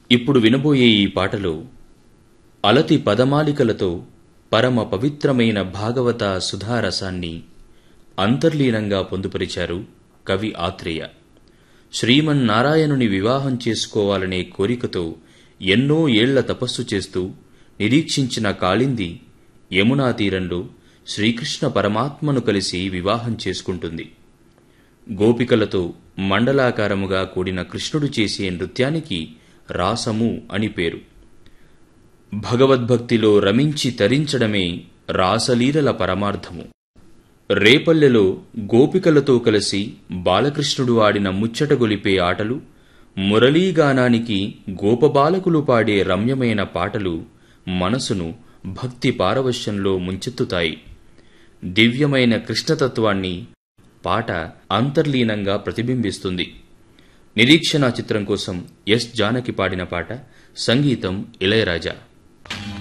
ఇప్పుడు వినబోయే ఈ పాటలో అలతి పదమాలికలతో పరమ పవిత్రమైన భాగవత సుధారసాన్ని అంతర్లీనంగా పొందుపరిచారు కవి ఆత్రేయ శ్రీమన్నారాయణుని వివాహం చేసుకోవాలనే కోరికతో ఎన్నో ఏళ్ల తపస్సు చేస్తూ నిరీక్షించిన కాళింది యమునా తీరంలో శ్రీకృష్ణ పరమాత్మను కలిసి వివాహం చేసుకుంటుంది గోపికలతో మండలాకారముగా కూడిన కృష్ణుడు చేసే నృత్యానికి రాసము అని పేరు భగవద్భక్తిలో రమించి తరించడమే రాసలీలల పరమార్థము రేపల్లెలో గోపికలతో కలిసి బాలకృష్ణుడు ఆడిన ముచ్చట గొలిపే ఆటలు మురళీగానానికి గోపబాలకులు పాడే రమ్యమైన పాటలు మనసును భక్తి పారవశ్యంలో ముంచెత్తుతాయి దివ్యమైన కృష్ణతత్వాన్ని పాట అంతర్లీనంగా ప్రతిబింబిస్తుంది నిరీక్షణ చిత్రం కోసం ఎస్ జానకి పాడిన పాట సంగీతం ఇళయరాజా